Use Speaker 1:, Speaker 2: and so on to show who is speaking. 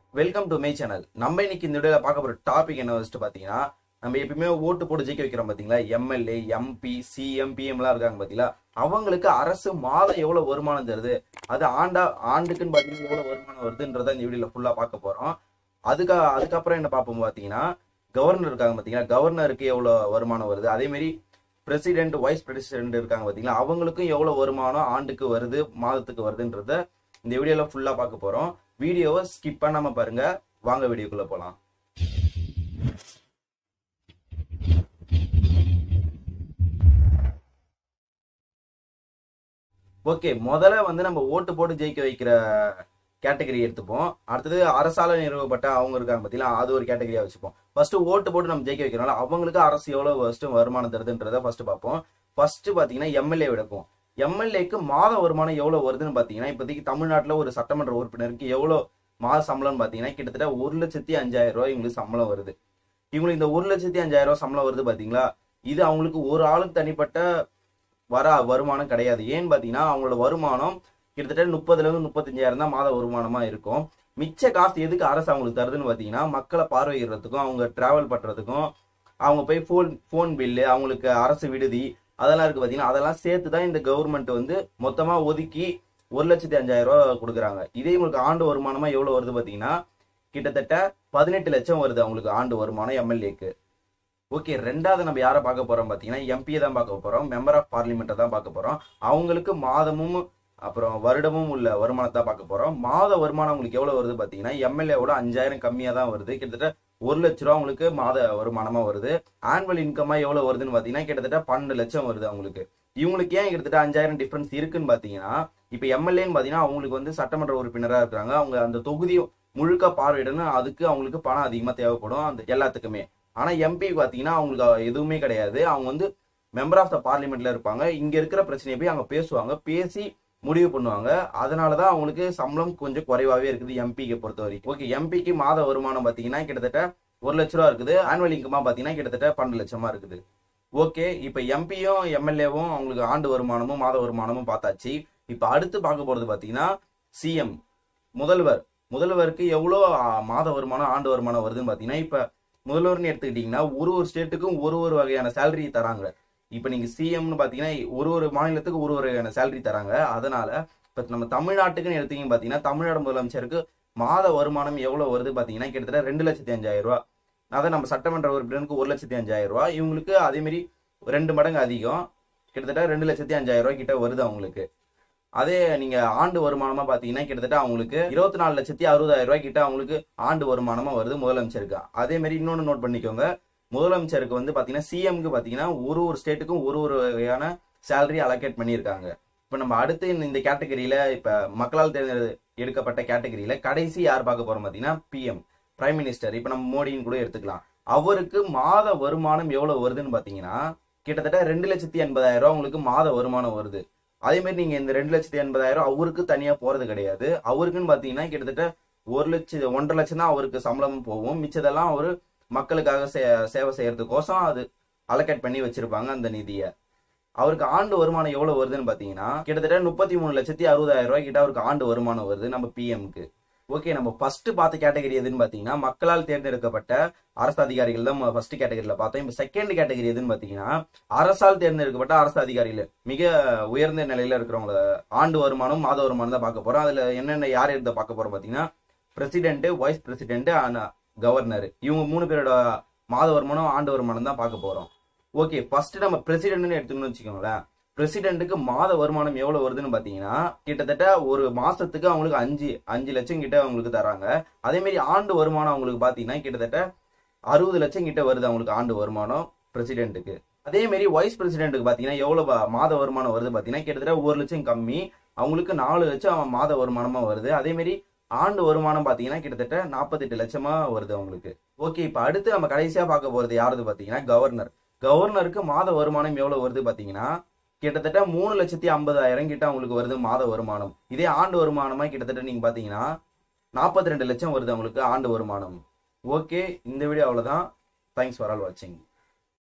Speaker 1: welcome to my channel நம்ம இன்னைக்கு இந்த வீடியோல பார்க்க போற டாபிக் என்ன வச்சுட்டு பாத்தீங்கன்னா நம்ம எப்பயுமே ஓட்டு போட்டு ஜெயிக்க வைக்கிறோம் பாத்தீங்களா எம்எல்ஏ எம்பி சிஎம் பிஎம் எல்லாம் இருக்காங்க பாத்தீங்களா அவங்களுக்கு அரசு மாதம் எவ்வளவு வருமானம் தருது அது ஆண்டா ஆண்டுக்குன்னு பாத்தீங்கன்னா எவ்வளவு வருமானம் வருதுன்றத இந்த வீடியோல ஃபுல்லா பார்க்க போறோம் அதுக்கு அதுக்கப்புறம் என்ன பார்ப்போம் பாத்தீங்கன்னா கவர்னர் இருக்காங்க பாத்தீங்களா கவர்னருக்கு எவ்வளவு வருமானம் வருது அதே மாதிரி பிரசிடென்ட் வைஸ் பிரசிடென்ட் இருக்காங்க பாத்தீங்களா அவங்களுக்கும் எவ்வளவு வருமானம் ஆண்டுக்கு வருது மாதத்துக்கு வருதுன்றத இந்த வீடியோல ஃபுல்லா பார்க்க போறோம் வீடியோவை ஸ்கிப் பண்ணாம பாருங்க வாங்க வீடியோக்குள்ள போலாம் ஓகே முதல்ல வந்து நம்ம ஓட்டு போட்டு ஜெயிக்க வைக்கிற கேட்டகரி எடுத்துப்போம் அடுத்தது அரசால நிறுவப்பட்ட அவங்க இருக்காங்க பார்த்தீங்களா அது ஒரு கேட்டகரியா வச்சுப்போம் ஃபர்ஸ்ட் ஓட்டு போட்டு நம்ம ஜெயிக்க வைக்கிறனால அவங்களுக்கு அரசு எவ்வளவு ஃபர்ஸ்ட் வருமானம் தருதுன்றத ஃபர்ஸ்ட் பார்ப்போம் ஃபர்ஸ்ட் பாத்தீங்கன்னா எம்எல்ஏ விடக்கும் எம்எல்ஏக்கு மாத வருமானம் எவ்வளவு வருதுன்னு பாத்தீங்கன்னா இப்போதைக்கு தமிழ்நாட்டுல ஒரு சட்டமன்ற உறுப்பினருக்கு எவ்வளவு மாத சம்பளம்னு பாத்தீங்கன்னா கிட்டத்தட்ட ஒரு லட்சத்தி அஞ்சாயிரம் ரூபாய் இவங்களுக்கு சம்பளம் வருது இவங்களுக்கு இந்த ஒரு லட்சத்தி அஞ்சாயிரம் ரூபாய் சம்பளம் வருது பாத்தீங்களா இது அவங்களுக்கு ஒரு ஆளுக்கு தனிப்பட்ட வர வருமானம் கிடையாது ஏன்னு பாத்தீங்கன்னா அவங்களோட வருமானம் கிட்டத்தட்ட முப்பதுல இருந்து முப்பத்தஞ்சாயிரம் தான் மாத வருமானமா இருக்கும் மிச்ச காசு எதுக்கு அரசு அவங்களுக்கு தருதுன்னு பாத்தீங்கன்னா மக்களை பார்வையிடுறதுக்கும் அவங்க டிராவல் பண்றதுக்கும் அவங்க போய் ஃபோன் ஃபோன் பில்லு அவங்களுக்கு அரசு விடுதி அதெல்லாம் இருக்கு பாத்தீங்கன்னா அதெல்லாம் சேர்த்து தான் இந்த கவர்மெண்ட் வந்து மொத்தமா ஒதுக்கி ஒரு லட்சத்தி அஞ்சாயிரம் ரூபாய் கொடுக்குறாங்க இதே உங்களுக்கு ஆண்டு வருமானமா எவ்வளவு வருது பாத்தீங்கன்னா கிட்டத்தட்ட பதினெட்டு லட்சம் வருது அவங்களுக்கு ஆண்டு வருமானம் எம்எல்ஏக்கு ஓகே ரெண்டாவது நம்ம யாரை பார்க்க போறோம் பாத்தீங்கன்னா எம்பியை தான் பார்க்க போறோம் மெம்பர் ஆஃப் பார்லிமெண்ட்டை தான் பார்க்க போறோம் அவங்களுக்கு மாதமும் அப்புறம் வருடமும் உள்ள வருமானத்தை பார்க்க போறோம் மாத வருமானம் உங்களுக்கு எவ்வளவு வருது பாத்தீங்கன்னா எம்எல்ஏவோட அஞ்சாயிரம் கம்மியா தான் வருது கிட்டத்தட்ட ஒரு லட்ச ரூபா உங்களுக்கு மாத வருமானமா வருது ஆனுவல் இன்கமா எவ்வளவு வருதுன்னு பாத்தீங்கன்னா கிட்டத்தட்ட பன்னெண்டு லட்சம் வருது அவங்களுக்கு இவங்களுக்கு ஏன் கிட்டத்தட்ட அஞ்சாயிரம் டிஃபரன்ஸ் இருக்குன்னு பாத்தீங்கன்னா இப்ப எம்எல்ஏன்னு பாத்தீங்கன்னா அவங்களுக்கு வந்து சட்டமன்ற உறுப்பினரா இருக்காங்க அவங்க அந்த தொகுதி முழுக்க பார்வையிடணும் அதுக்கு அவங்களுக்கு பணம் அதிகமா தேவைப்படும் அந்த எல்லாத்துக்குமே ஆனா எம்பி பாத்தீங்கன்னா அவங்களுக்கு எதுவுமே கிடையாது அவங்க வந்து மெம்பர் ஆஃப் த பார்லிமெண்ட்ல இருப்பாங்க இங்க இருக்கிற பிரச்சனையை போய் அங்க பேசுவாங்க பேசி முடிவு பண்ணுவாங்க அதனாலதான் அவங்களுக்கு சம்பளம் கொஞ்சம் குறைவாவே இருக்குது எம்பிக்கு பொறுத்த வரைக்கும் ஓகே எம்பிக்கு மாத வருமானம் பாத்தீங்கன்னா கிட்டத்தட்ட ஒரு லட்ச ரூபா இருக்குது ஆனுவல் இன்கமா பாத்தீங்கன்னா கிட்டத்தட்ட பன்னெண்டு லட்சமா இருக்குது ஓகே இப்ப எம்பியும் எம்எல்ஏவும் அவங்களுக்கு ஆண்டு வருமானமும் மாத வருமானமும் பார்த்தாச்சு இப்ப அடுத்து பார்க்க போறது பாத்தீங்கன்னா சிஎம் முதல்வர் முதல்வருக்கு எவ்வளோ ஆ, மாத வருமானம் ஆண்டு வருமானம் வருதுன்னு பாத்தீங்கன்னா இப்ப முதல்வர்னு எடுத்துக்கிட்டீங்கன்னா ஒரு ஒரு ஸ்டேட்டுக்கும் ஒரு ஒரு வகையான சேலரி தராங்க இப்ப நீங்க சிஎம்னு பாத்தீங்கன்னா ஒரு ஒரு மாநிலத்துக்கு ஒரு ஒரு வகையான சேலரி தராங்க அதனால இப்ப நம்ம தமிழ்நாட்டுக்குன்னு எடுத்தீங்க பாத்தீங்கன்னா தமிழ்நாடு முதலமைச்சருக்கு மாத வருமானம் எவ்வளவு வருது பாத்தீங்கன்னா கிட்டத்தட்ட ரெண்டு லட்சத்தி அஞ்சாயிரம் ரூபாய் அதான் நம்ம சட்டமன்ற உறுப்பினருக்கு ஒரு லட்சத்தி அஞ்சாயிரம் ரூபாய் இவங்களுக்கு அதே மாதிரி ரெண்டு மடங்கு அதிகம் கிட்டத்தட்ட ரெண்டு லட்சத்தி அஞ்சாயிரம் ரூபாய் கிட்ட வருது அவங்களுக்கு அதே நீங்க ஆண்டு வருமானமா பாத்தீங்கன்னா கிட்டத்தட்ட அவங்களுக்கு இருபத்தி நாலு லட்சத்தி அறுபதாயிரம் ரூபாய் கிட்ட அவங்களுக்கு ஆண்டு வருமானமா வருது முதலமைச்சருக்கு அதே மாதிரி இன்னொன்னு நோட் பண்ணிக்கோங்க முதலமைச்சருக்கு வந்து பாத்தீங்கன்னா சிஎம்க்கு பாத்தீங்கன்னா ஒரு ஒரு ஸ்டேட்டுக்கும் ஒரு ஒரு வகையான சேலரி அலோகேட் பண்ணியிருக்காங்க இப்ப நம்ம அடுத்து இந்த- இந்த கேட்டகரியில இப்ப மக்களால் தேர்ந்தெடு எடுக்கப்பட்ட கேட்டகரியில கடைசி யார் பார்க்க போறோம் பாத்தீங்கன்னா பிஎம் பிரைம் மினிஸ்டர் இப்ப நம்ம மோடின்னு கூட எடுத்துக்கலாம் அவருக்கு மாத வருமானம் எவ்வளவு வருதுன்னு பாத்தீங்கன்னா கிட்டத்தட்ட ரெண்டு லட்சத்தி எண்பதாயிரம் ரூபாய் உங்களுக்கு மாத வருமானம் வருது அதே மாதிரி நீங்க இந்த ரெண்டு லட்சத்தி எண்பதாயிரம் அவருக்கு தனியா போறது கிடையாது அவருக்குன்னு பாத்தீங்கன்னா கிட்டத்தட்ட ஒரு லட்சம் ஒன்றரை லட்சம் தான் அவருக்கு சம்பளமும் போகும் மிச்சதெல்லாம் அவரு மக்களுக்காக சே- சேவை செய்யறதுக்கோசம் அது அலோகேட் பண்ணி வச்சிருப்பாங்க அந்த நிதியை அவருக்கு ஆண்டு வருமானம் எவ்வளவு வருதுன்னு பாத்தீங்கன்னா கிட்டத்தட்ட முப்பத்தி மூணு லட்சத்தி அறுபதாயிரம் ரூபாய் கிட்ட அவருக்கு ஆண்டு வருமானம் வருது நம்ம பிஎம்க்கு ஓகே நம்ம ஃபர்ஸ்ட் பார்த்த கேட்டகரி எதுன்னு பாத்தீங்கன்னா மக்களால் தேர்ந்தெடுக்கப்பட்ட அரசு அதிகாரிகள் தான் ஃபர்ஸ்ட் கேட்டகரியில பார்த்தோம் இப்போ செகண்ட் கேட்டகரி எதுன்னு பாத்தீங்கன்னா அரசால் தேர்ந்தெடுக்கப்பட்ட அரசு அதிகாரிகள் மிக உயர்ந்த நிலையில இருக்கிறவங்கள ஆண்டு வருமானம் மாத வருமானம் தான் பார்க்க போறோம் அதுல என்னென்ன யார் இருந்த பார்க்க போறோம் பாத்தீங்கன்னா பிரசிடென்ட் வைஸ் பிரசிடென்ட் கவர்னர் இவங்க மூணு பேரோட மாத வருமானம் ஆண்டு வருமானம் தான் பார்க்க போறோம் ஓகே ஃபர்ஸ்ட் நம்ம பிரசிடென்ட்னு எடுத்துக்கணும்னு வச்சுக்கோங்களேன் பிரசிடென்ட்டுக்கு மாத வருமானம் எவ்வளவு வருதுன்னு பாத்தீங்கன்னா கிட்டத்தட்ட ஒரு மாசத்துக்கு அவங்களுக்கு அஞ்சு அஞ்சு லட்சம் கிட்ட அவங்களுக்கு தராங்க அதே மாதிரி ஆண்டு வருமானம் அவங்களுக்கு பாத்தீங்கன்னா கிட்டத்தட்ட அறுபது லட்சம் கிட்ட வருது அவங்களுக்கு ஆண்டு வருமானம் பிரசிடென்ட்டுக்கு அதே மாதிரி வைஸ் பிரசிடென்ட்டுக்கு பாத்தீங்கன்னா எவ்வளவு வ- மாத வருமானம் வருது பாத்தீங்கன்னா கிட்டத்தட்ட ஒரு லட்சம் கம்மி அவங்களுக்கு நாலு லட்சம் மாத வருமானமா வருது அதே மாதிரி ஆண்டு வருமானம் பாத்தீங்கன்னா கிட்டத்தட்ட நாற்பத்தெட்டு லட்சமா வருது அவங்களுக்கு ஓகே இப்ப அடுத்து நம்ம கடைசியா பார்க்க போறது யாருது பாத்தீங்கன்னா கவர்னர் கவர்னருக்கு மாத வருமானம் எவ்வளவு வருது பாத்தீங்கன்னா கிட்டத்தட்ட மூணு லட்சத்தி ஐம்பதாயிரம் கிட்ட அவங்களுக்கு வருது மாத வருமானம் இதே ஆண்டு வருமானமா கிட்டத்தட்ட நீங்க பாத்தீங்கன்னா நாற்பத்தி ரெண்டு லட்சம் வருது அவங்களுக்கு ஆண்டு வருமானம் ஓகே இந்த வீடியோ அவ்வளவுதான் தேங்க்ஸ் ஃபார் ஆல் வாட்சிங்